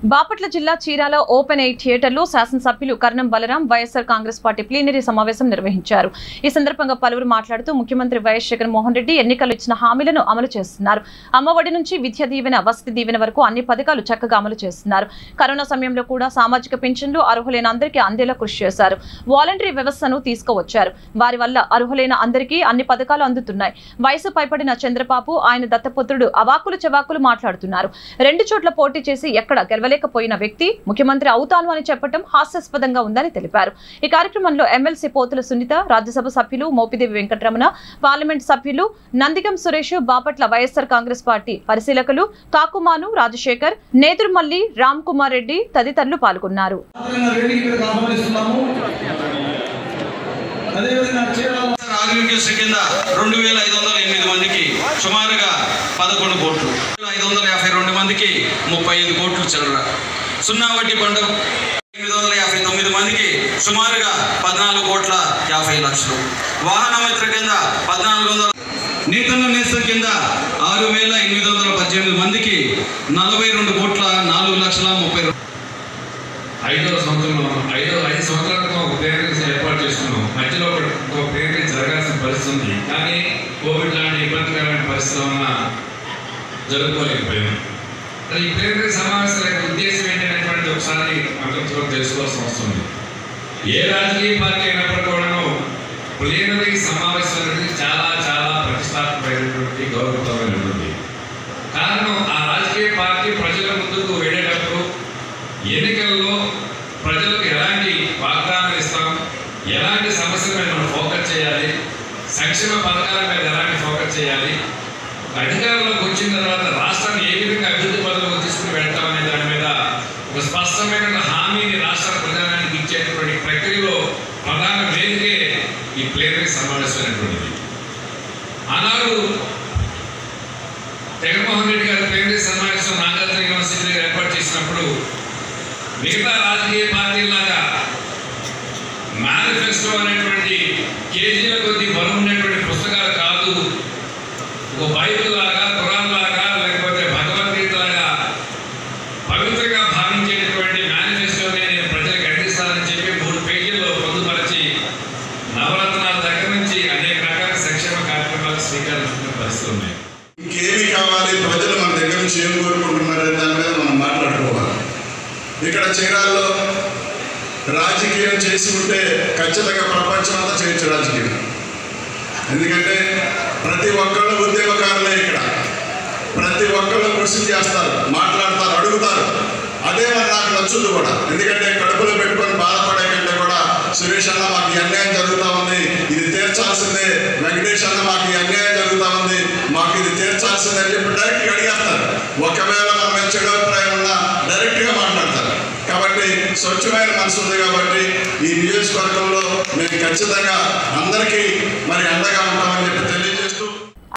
బాపట్ల జిల్లా Chirala open air థియేటర్లో శాసనసభ్యులు కర్ణం బలరాం వైఎస్ఆర్ కాంగ్రెస్ పార్టీ ప్లీనరీ సమావేశం నిర్వహించారు ఈ సందర్భంగా పలువురు మాట్లాడుతూ ముఖ్యమంత్రి వైఎస్ జగన్మోహన్ రెడ్డి ఎన్నికలు ఇచ్చిన హామీలను అమలు చేస్తున్నారు అమ్మఒడి నుంచి విద్య దీవెన వసతి దీవెన వరకు అన్ని పథకాలు చక్కగా అమలు చేస్తున్నారు కరోనా సమయంలో కూడా సామాజిక పింఛన్లు అర్హులైన అందరికీ అందేలా కృషి చేశారు వాలంటరీ వ్యవస్థను తీసుకువచ్చారు వారి వల్ల అర్హులైన అందరికీ అన్ని పథకాలు అందుతున్నాయి వయసు పైపడిన చంద్రబాబు ఆయన దత్తపుత్రుడు అవాకులు చెవాకులు మాట్లాడుతున్నారు రెండు చోట్ల పోటీ చేసి ఎక్కడ గెలవలేకపోయిన వ్యక్తి ముఖ్యమంత్రి అవుతాను అని చెప్పడం హాస్యాస్పదంగా ఉందని తెలిపారు ఈ కార్యక్రమంలో ఎమ్మెల్సీ పోతుల సునీత రాజ్యసభ సభ్యులు మోపిదేవి వెంకటరమణ పార్లమెంట్ సభ్యులు నందిగం సురేష్ బాపట్ల వైఎస్ఆర్ కాంగ్రెస్ పార్టీ పరిశీలకులు కాకుమాను రాజశేఖర్ నేదురుమల్లి రామ్ కుమార్ రెడ్డి తదితరులు పాల్గొన్నారు మాత్రంగా వేదిక మీదకి ఆహ్వానిస్తున్నాము అదేవిధంగా చీరాల ఆరోగ్యశ్రీ కింద రెండు వేల ఐదు వందల ఎనిమిది మందికి సుమారుగా పదకొండు కోట్లు ఐదు వందల యాభై రెండు మందికి ముప్పై ఐదు కోట్లు చిల్లర సున్నా వడ్డీ పంట ఎనిమిది వందల యాభై తొమ్మిది మందికి సుమారుగా పద్నాలుగు కోట్ల యాభై లక్షలు వాహన మిత్ర కింద పద్నాలుగు వందల నేతన్న నేస్తం కింద ఆరు వేల ఎనిమిది వందల పద్దెనిమిది మందికి నలభై రెండు కోట్ల నాలుగు లక్షల ముప్పై రెండు ఐదో సంవత్సరంలో ఐదో ఐదు సంవత్సరాల క్రితం ఒక ప్రేరేజ్ ఏర్పాటు చేసుకున్నాం మధ్యలో ఒక ఒక ప్రేరేజ్ జరగాల్సిన పరిస్థితి ఉంది కానీ కోవిడ్ లాంటి ఇబ్బందికరమైన పరిస్థితుల వలన జరుపుకోలేకపోయాం మరి ఈ ప్రేరేజ్ సమావేశాల యొక్క ఉద్దేశం ఏంటనేటువంటి ఒకసారి అందరితో తెలుసుకోవాల్సిన అవసరం ఉంది ఏ రాజకీయ పార్టీ అయినప్పటికీ కూడాను ప్లేనరీ సమావేశం అనేది చాలా చాలా ప్రతిష్టాత్మకమైనటువంటి గౌరవప్రదమైనటువంటి కారణం ఆ రాజకీయ పార్టీ ప్రజల ముందుకు వెళ్ళేటప్పుడు ఎన్నికల్లో ప్రజలకు ఎలాంటి వాగ్దానాలు ఇస్తాం ఎలాంటి సమస్యల మీద మనం ఫోకస్ చేయాలి సంక్షేమ పథకాల మీద ఎలాంటి ఫోకస్ చేయాలి అధికారంలోకి వచ్చిన తర్వాత రాష్ట్రాన్ని ఏ విధంగా అభివృద్ధి పథకంలో తీసుకుని వెళ్తాం అనే దాని మీద ఒక స్పష్టమైన హామీని రాష్ట్ర ప్రధానానికి ఇచ్చేటువంటి ప్రక్రియలో ప్రధాన వేదికే ఈ ప్లేనరీ సమావేశమైనటువంటిది ఆనాడు జగన్మోహన్ రెడ్డి గారు ప్లేనరీ సమావేశం నాగార్జున యూనివర్సిటీలో ఏర్పాటు చేసినప్పుడు మిగతా రాజకీయ పార్టీలాగా మేనిఫెస్టో అనేటువంటి కేజీల కొద్ది బరువు ఉన్నటువంటి పుస్తకాలు కాదు ఒక బైబిల్ లాగా ఖురాన్ లాగా లేకపోతే భగవద్గీత లాగా పవిత్రంగా భావించేటటువంటి మేనిఫెస్టోని నేను ప్రజలకు అందిస్తానని చెప్పి మూడు పేజీల్లో పొందుపరిచి నవరత్నాల దగ్గర నుంచి అనేక రకాల సంక్షేమ కార్యక్రమాలకు శ్రీకారం చుట్టిన పరిస్థితులు ఉన్నాయి ఇంకేమి కావాలి ప్రజలు మన దగ్గర నుంచి ఏం కోరుకుంటున్నారనే దాని మీద మనం మాట్లాడుకోవాలి ఇక్కడ చీరాల్లో రాజకీయం చేసి ఉంటే ఖచ్చితంగా ప్రపంచం అంతా చేయొచ్చు రాజకీయం ఎందుకంటే ప్రతి ఒక్కళ్ళు ఉద్యమకారులే ఇక్కడ ప్రతి ఒక్కళ్ళు కృషి చేస్తారు మాట్లాడతారు అడుగుతారు అదే మరి నాకు నచ్చుద్ది కూడా ఎందుకంటే కడుపులో పెట్టుకొని బాధపడే కంటే కూడా సురేష్ అన్న మాకు ఈ అన్యాయం జరుగుతా ఉంది ఇది తీర్చాల్సిందే వెంకటేష్ అన్న మాకు ఈ అన్యాయం జరుగుతా ఉంది మాకు ఇది తీర్చాల్సిందే అని చెప్పి డైరెక్ట్గా అడిగేస్తారు ఒకవేళ మన మీద చెడు అభిప్రాయం ఉన్నా డైరెక్ట్గా మాట్లాడతారు కాబట్టి స్వచ్ఛమైన మనసు ఉంది కాబట్టి ఈ నియోజకవర్గంలో మేము ఖచ్చితంగా అందరికీ మరి అండగా ఉంటామని చెప్పి తెలియజేస్తాం